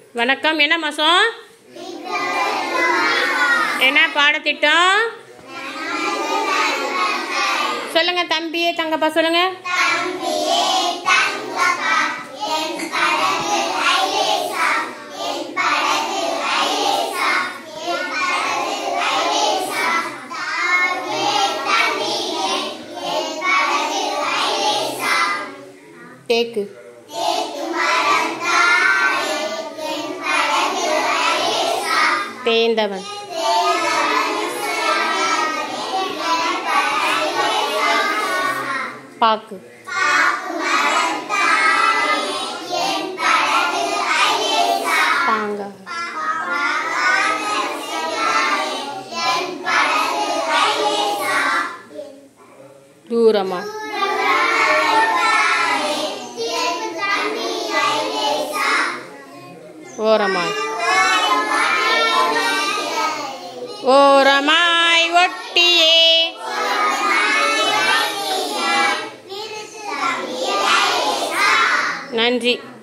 வணக்கம் என்ன மாதம் என்ன பாடத்திட்டம் சொல்லுங்க தம்பி தங்கப்பா சொல்லுங்க தேக்கு தேந்தவன் பாக்கு பாங்க தூரமா ஓரமாய் ஓரமாய் ஒட்டியே நன்றி